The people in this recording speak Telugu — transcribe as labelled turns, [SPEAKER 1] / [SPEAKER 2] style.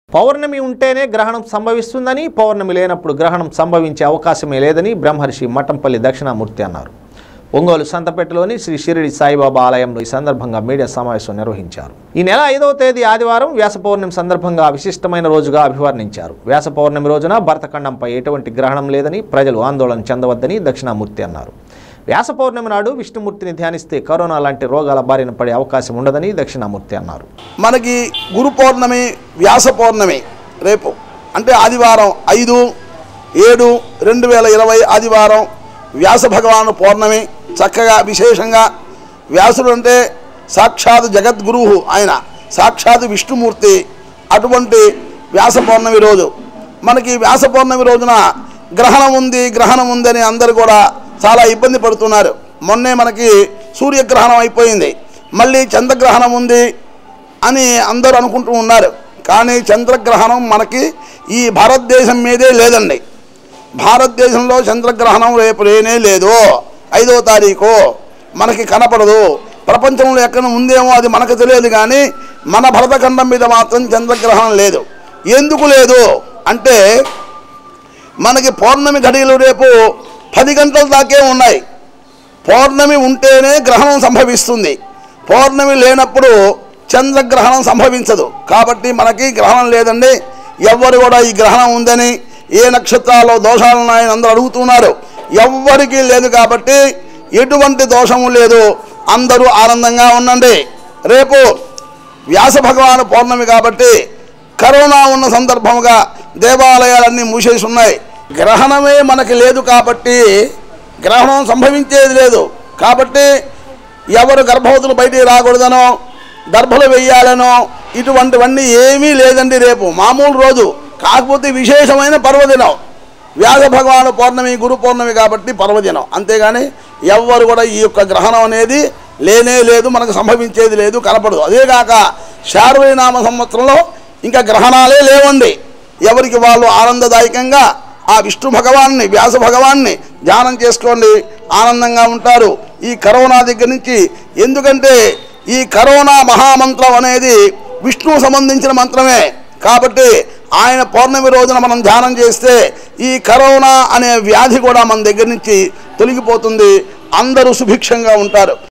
[SPEAKER 1] పౌర్ణమి ఉంటేనే గ్రహణం సంభవిస్తుందని పౌర్ణమి లేనప్పుడు గ్రహణం సంభవించే అవకాశమే లేదని బ్రహ్మర్షి మఠంపల్లి దక్షిణామూర్తి అన్నారు ఒంగోలు సంతపేటలోని శ్రీ షిరిడి సాయిబాబా ఆలయంలో ఈ సందర్భంగా మీడియా సమావేశం నిర్వహించారు ఈ నెల ఐదవ తేదీ ఆదివారం వ్యాస పౌర్ణమి సందర్భంగా విశిష్టమైన రోజుగా అభివర్ణించారు వ్యాస పౌర్ణమి రోజున భరతఖండంపై ఎటువంటి గ్రహణం లేదని ప్రజలు ఆందోళన చెందవద్దని దక్షిణామూర్తి అన్నారు వ్యాస పౌర్ణమి నాడు విష్ణుమూర్తిని ధ్యానిస్తే కరోనా లాంటి రోగాల బారిన పడే అవకాశం ఉండదని దక్షిణామూర్తి అన్నారు
[SPEAKER 2] మనకి గురు పౌర్ణమి వ్యాస పౌర్ణమి రేపు అంటే ఆదివారం ఐదు ఏడు రెండు వేల ఇరవై ఆదివారం వ్యాస భగవాను పౌర్ణమి చక్కగా విశేషంగా వ్యాసుడు అంటే సాక్షాత్ జగద్గురువు ఆయన సాక్షాత్ విష్ణుమూర్తి అటువంటి వ్యాస పౌర్ణమి రోజు మనకి వ్యాస పౌర్ణమి రోజున గ్రహణం ఉంది గ్రహణం ఉందని అందరు కూడా చాలా ఇబ్బంది పడుతున్నారు మొన్నే మనకి సూర్యగ్రహణం అయిపోయింది మళ్ళీ చంద్రగ్రహణం ఉంది అని అందరూ అనుకుంటూ ఉన్నారు కానీ చంద్రగ్రహణం మనకి ఈ భారతదేశం మీదే లేదండి భారతదేశంలో చంద్రగ్రహణం రేపు లేనే లేదు ఐదో తారీఖు మనకి కనపడదు ప్రపంచంలో ఎక్కడ ఉందేమో అది మనకు తెలియదు కానీ మన భరతఖండం మీద మాత్రం చంద్రగ్రహణం లేదు ఎందుకు లేదు అంటే మనకి పౌర్ణమి ఘడియలు రేపు పది గంటల దాకే ఉన్నాయి పౌర్ణమి ఉంటేనే గ్రహణం సంభవిస్తుంది పౌర్ణమి లేనప్పుడు చంద్రగ్రహణం సంభవించదు కాబట్టి మనకి గ్రహణం లేదండి ఎవ్వరు కూడా ఈ గ్రహణం ఉందని ఏ నక్షత్రాల్లో దోషాలు ఉన్నాయని అందరూ అడుగుతున్నారు ఎవ్వరికీ లేదు కాబట్టి ఎటువంటి దోషము లేదు అందరూ ఆనందంగా ఉండండి రేపు వ్యాస భగవాను పౌర్ణమి కాబట్టి కరోనా ఉన్న సందర్భముగా దేవాలయాలన్నీ మూసేసి ఉన్నాయి గ్రహణమే మనకి లేదు కాబట్టి గ్రహణం సంభవించేది లేదు కాబట్టి ఎవరు గర్భవతులు బయటికి రాకూడదనో దర్భలు వెయ్యాలనో ఇటువంటివన్నీ ఏమీ లేదండి రేపు మామూలు రోజు కాకపోతే విశేషమైన పర్వదినం వ్యాస భగవాను పౌర్ణమి గురు పౌర్ణమి కాబట్టి పర్వదినం అంతేగాని ఎవ్వరు కూడా ఈ యొక్క గ్రహణం అనేది లేనే లేదు మనకు సంభవించేది లేదు కనపడదు అదేగాక శార్వరీనామ సంవత్సరంలో ఇంకా గ్రహణాలే లేవండి ఎవరికి వాళ్ళు ఆనందదాయకంగా ఆ విష్ణు భగవాన్ని వ్యాస భగవాన్ని ధ్యానం చేసుకోండి ఆనందంగా ఉంటారు ఈ కరోనా దగ్గర నుంచి ఎందుకంటే ఈ కరోనా మహామంత్రం అనేది విష్ణువు సంబంధించిన మంత్రమే కాబట్టి ఆయన పౌర్ణమి రోజున మనం ధ్యానం చేస్తే ఈ కరోనా అనే వ్యాధి కూడా మన దగ్గర నుంచి తొలగిపోతుంది అందరూ సుభిక్షంగా ఉంటారు